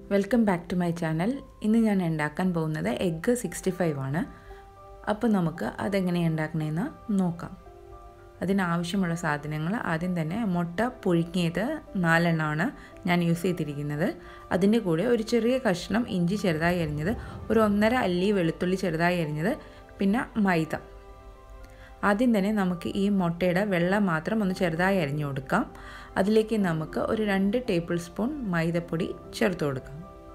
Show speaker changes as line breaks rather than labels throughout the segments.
welcome back to my channel ഇന്ന് ഞാൻ ഉണ്ടാക്കാൻ പോകുന്നത് എഗ്ഗ് സിക്സ്റ്റി ഫൈവ് ആണ് അപ്പോൾ നമുക്ക് അതെങ്ങനെയാണ് ഉണ്ടാക്കണതെന്ന് നോക്കാം അതിനാവശ്യമുള്ള സാധനങ്ങൾ ആദ്യം തന്നെ മുട്ട പുഴുങ്ങിയത് നാലെണ്ണമാണ് ഞാൻ യൂസ് ചെയ്തിരിക്കുന്നത് അതിൻ്റെ കൂടെ ഒരു ചെറിയ കഷ്ണം ഇഞ്ചി ചെറുതായി അരിഞ്ഞത് ഒരു ഒന്നര അല്ലി വെളുത്തുള്ളി ചെറുതായി അരിഞ്ഞത് പിന്നെ മൈദ ആദ്യം തന്നെ നമുക്ക് ഈ മുട്ടയുടെ വെള്ളം മാത്രം ഒന്ന് ചെറുതായി അരിഞ്ഞു കൊടുക്കാം അതിലേക്ക് നമുക്ക് ഒരു രണ്ട് ടേബിൾ സ്പൂൺ മൈദപ്പൊടി ചേർത്ത് കൊടുക്കാം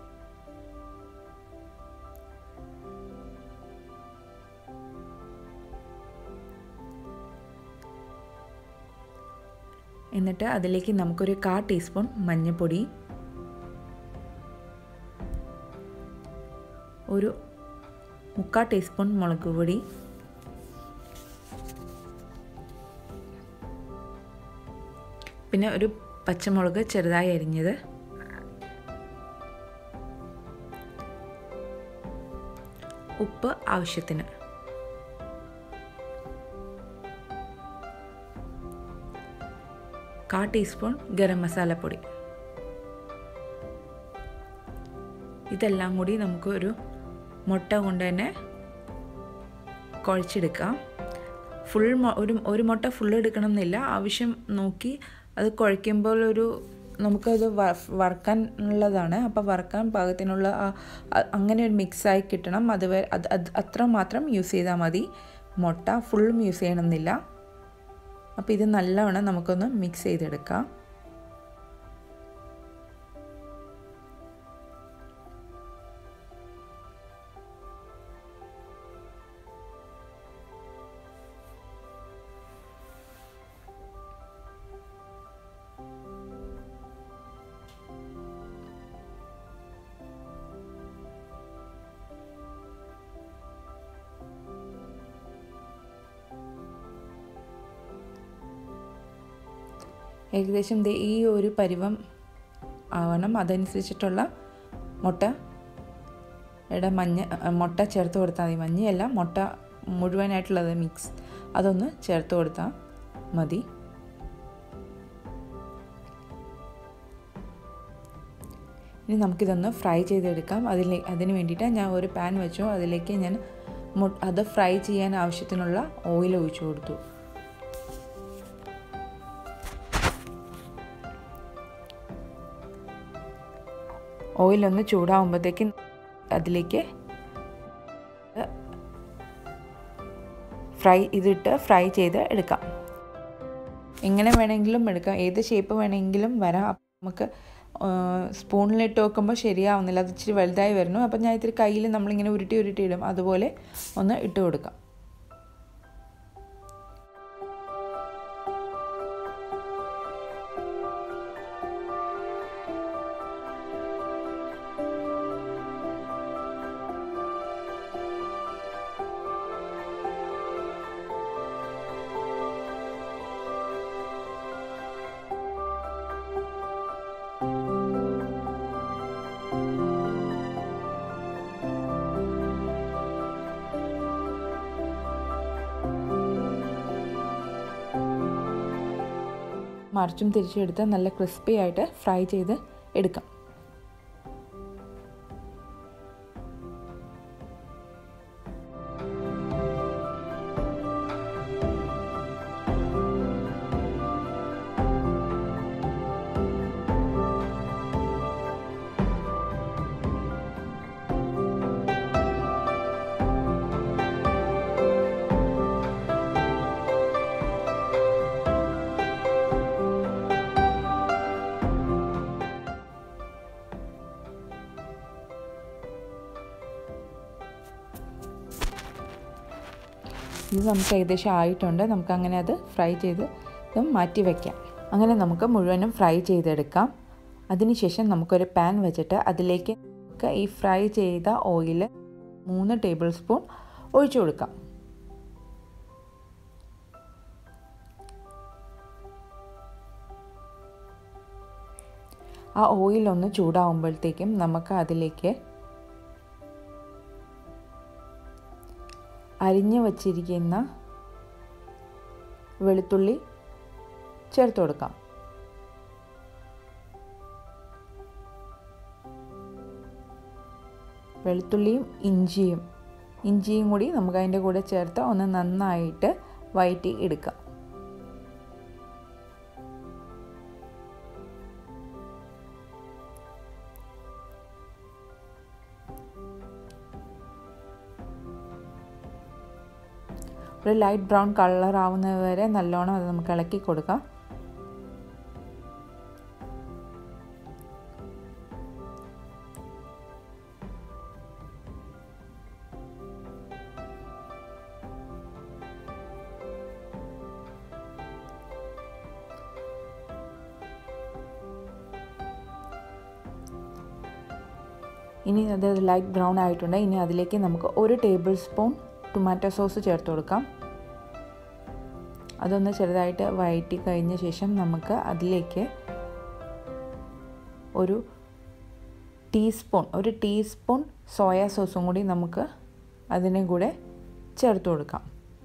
എന്നിട്ട് അതിലേക്ക് നമുക്കൊരു കാ ടീസ്പൂൺ മഞ്ഞൾപ്പൊടി ഒരു മുക്കാൽ ടീസ്പൂൺ മുളക് പൊടി പിന്നെ ഒരു പച്ചമുളക് ചെറുതായി അരിഞ്ഞത് ഉപ്പ് ആവശ്യത്തിന് കാ ടീസ്പൂൺ ഗരം മസാലപ്പൊടി ഇതെല്ലാം കൂടി നമുക്ക് ഒരു മുട്ട കൊണ്ട് തന്നെ കുഴച്ചെടുക്കാം ഫുൾ ഒരു ഒരു മുട്ട ഫുൾ എടുക്കണം എന്നില്ല ആവശ്യം നോക്കി അത് കുഴയ്ക്കുമ്പോൾ ഒരു നമുക്കത് വറുക്കാൻ ഉള്ളതാണ് അപ്പോൾ വറുക്കാൻ പാകത്തിനുള്ള അങ്ങനെ ഒരു മിക്സായി കിട്ടണം അത് അത് അത് അത്ര മാത്രം യൂസ് ചെയ്താൽ മതി മുട്ട ഫുള്ളും യൂസ് ചെയ്യണമെന്നില്ല അപ്പോൾ ഇത് നല്ലവണ്ണം നമുക്കൊന്ന് മിക്സ് ചെയ്തെടുക്കാം ഏകദേശം ഈ ഒരു പരുവം ആവണം അതനുസരിച്ചിട്ടുള്ള മുട്ട യുടെ മഞ്ഞ മുട്ട ചേർത്ത് കൊടുത്താൽ മതി മഞ്ഞയല്ല മുട്ട മുഴുവനായിട്ടുള്ളത് മിക്സ് അതൊന്ന് ചേർത്ത് കൊടുത്താൽ മതി ഇനി നമുക്കിതൊന്ന് ഫ്രൈ ചെയ്തെടുക്കാം അതിലെ അതിന് വേണ്ടിയിട്ട് ഞാൻ ഒരു പാൻ വെച്ചു അതിലേക്ക് ഞാൻ അത് ഫ്രൈ ചെയ്യാൻ ആവശ്യത്തിനുള്ള ഓയിൽ ഒഴിച്ചു കൊടുത്തു ഓയിലൊന്ന് ചൂടാകുമ്പോഴത്തേക്കും അതിലേക്ക് ഫ്രൈ ഇതിട്ട് ഫ്രൈ ചെയ്ത് എടുക്കാം എങ്ങനെ വേണമെങ്കിലും എടുക്കാം ഏത് ഷേപ്പ് വേണമെങ്കിലും വരാം നമുക്ക് സ്പൂണിലിട്ട് വെക്കുമ്പോൾ ശരിയാവുന്നില്ല അത് ഇച്ചിരി വലുതായി വരുന്നു അപ്പം ഞാൻ ഇത്തിരി കയ്യിൽ നമ്മളിങ്ങനെ ഉരുട്ടി ഉരുട്ടി ഇടും അതുപോലെ ഒന്ന് ഇട്ട് കൊടുക്കാം മറിച്ചും തിരിച്ചെടുത്ത് നല്ല ക്രിസ്പി ആയിട്ട് ഫ്രൈ ചെയ്ത് എടുക്കാം ഇത് നമുക്ക് ഏകദേശം ആയിട്ടുണ്ട് നമുക്ക് അങ്ങനെ അത് ഫ്രൈ ചെയ്ത് മാറ്റി വയ്ക്കാം അങ്ങനെ നമുക്ക് മുഴുവനും ഫ്രൈ ചെയ്തെടുക്കാം അതിനുശേഷം നമുക്കൊരു പാൻ വെച്ചിട്ട് അതിലേക്ക് നമുക്ക് ഈ ഫ്രൈ ചെയ്ത ഓയിൽ മൂന്ന് ടേബിൾ സ്പൂൺ ഒഴിച്ചു കൊടുക്കാം ആ ഓയിൽ ഒന്ന് ചൂടാവുമ്പോഴത്തേക്കും നമുക്ക് അതിലേക്ക് അരിഞ്ഞു വച്ചിരിക്കുന്ന വെളുത്തുള്ളി ചേർത്ത് കൊടുക്കാം വെളുത്തുള്ളിയും ഇഞ്ചിയും ഇഞ്ചിയും കൂടി നമുക്ക് അതിൻ്റെ കൂടെ ചേർത്ത് ഒന്ന് നന്നായിട്ട് വഴറ്റി എടുക്കാം ഒരു ലൈറ്റ് ബ്രൗൺ കളർ ആവുന്നത് വരെ നല്ലോണം അത് നമുക്ക് ഇളക്കി കൊടുക്കാം ഇനി അത് ലൈറ്റ് ബ്രൗൺ ആയിട്ടുണ്ട് ഇനി അതിലേക്ക് നമുക്ക് ഒരു ടേബിൾ സ്പൂൺ ടൊമാറ്റോ സോസ് ചേർത്ത് കൊടുക്കാം അതൊന്ന് ചെറുതായിട്ട് വഴറ്റി കഴിഞ്ഞ ശേഷം നമുക്ക് അതിലേക്ക് ഒരു ടീസ്പൂൺ ഒരു ടീസ്പൂൺ സോയാ സോസും കൂടി നമുക്ക് അതിനെ കൂടെ ചേർത്ത് കൊടുക്കാം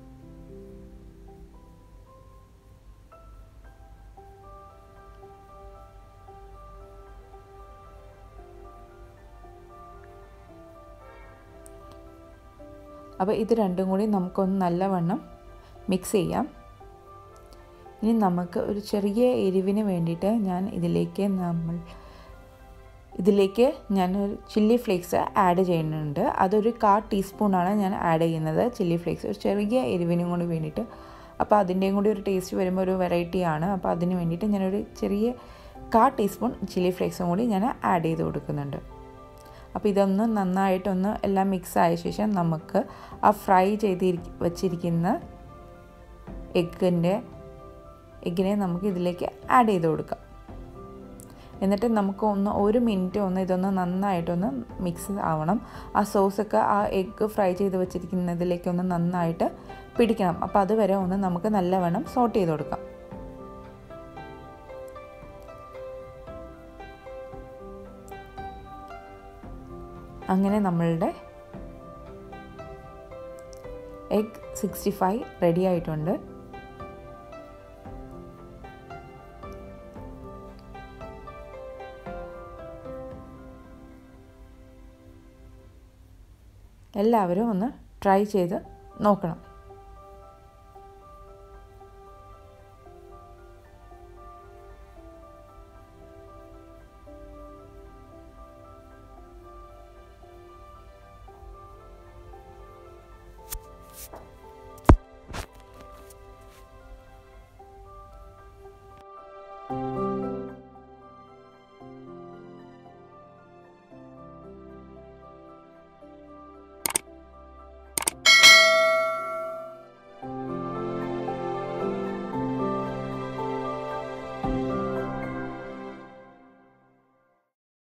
അപ്പോൾ ഇത് രണ്ടും കൂടി നമുക്കൊന്ന് നല്ലവണ്ണം മിക്സ് ചെയ്യാം ഇനി നമുക്ക് ഒരു ചെറിയ എരിവിന് വേണ്ടിയിട്ട് ഞാൻ ഇതിലേക്ക് നമ്മൾ ഇതിലേക്ക് ഞാൻ ഒരു ചില്ലി ഫ്ലേക്സ് ആഡ് ചെയ്യുന്നുണ്ട് അതൊരു കാ ടീസ്പൂണാണ് ഞാൻ ആഡ് ചെയ്യുന്നത് ചില്ലി ഫ്ലേക്സ് ഒരു ചെറിയ എരിവിനും കൂടി വേണ്ടിയിട്ട് അപ്പോൾ അതിൻ്റെയും കൂടി ഒരു ടേസ്റ്റ് വരുമ്പോൾ ഒരു വെറൈറ്റി ആണ് അപ്പോൾ അതിന് വേണ്ടിയിട്ട് ഞാനൊരു ചെറിയ കാ ടീസ്പൂൺ ചില്ലി ഫ്ലേക്സും കൂടി ഞാൻ ആഡ് ചെയ്ത് കൊടുക്കുന്നുണ്ട് അപ്പോൾ ഇതൊന്ന് നന്നായിട്ടൊന്ന് എല്ലാം മിക്സ് ആയ ശേഷം നമുക്ക് ആ ഫ്രൈ ചെയ്ത് വച്ചിരിക്കുന്ന എഗ്ഗിൻ്റെ എഗ്ഗിനെ നമുക്ക് ഇതിലേക്ക് ആഡ് ചെയ്ത് കൊടുക്കാം എന്നിട്ട് നമുക്ക് ഒന്ന് ഒരു മിനിറ്റ് ഒന്ന് ഇതൊന്ന് നന്നായിട്ടൊന്ന് മിക്സ് ആവണം ആ സോസൊക്കെ ആ എഗ്ഗ് ഫ്രൈ ചെയ്ത് വെച്ചിരിക്കുന്നതിലേക്ക് ഒന്ന് നന്നായിട്ട് പിടിക്കണം അപ്പോൾ അതുവരെ ഒന്ന് നമുക്ക് നല്ലവണ്ണം സോട്ട് ചെയ്ത് കൊടുക്കാം അങ്ങനെ നമ്മളുടെ എഗ് സിക്സ്റ്റി ഫൈവ് റെഡി ആയിട്ടുണ്ട് എല്ലാവരും ഒന്ന് ട്രൈ ചെയ്ത് നോക്കണം
thank you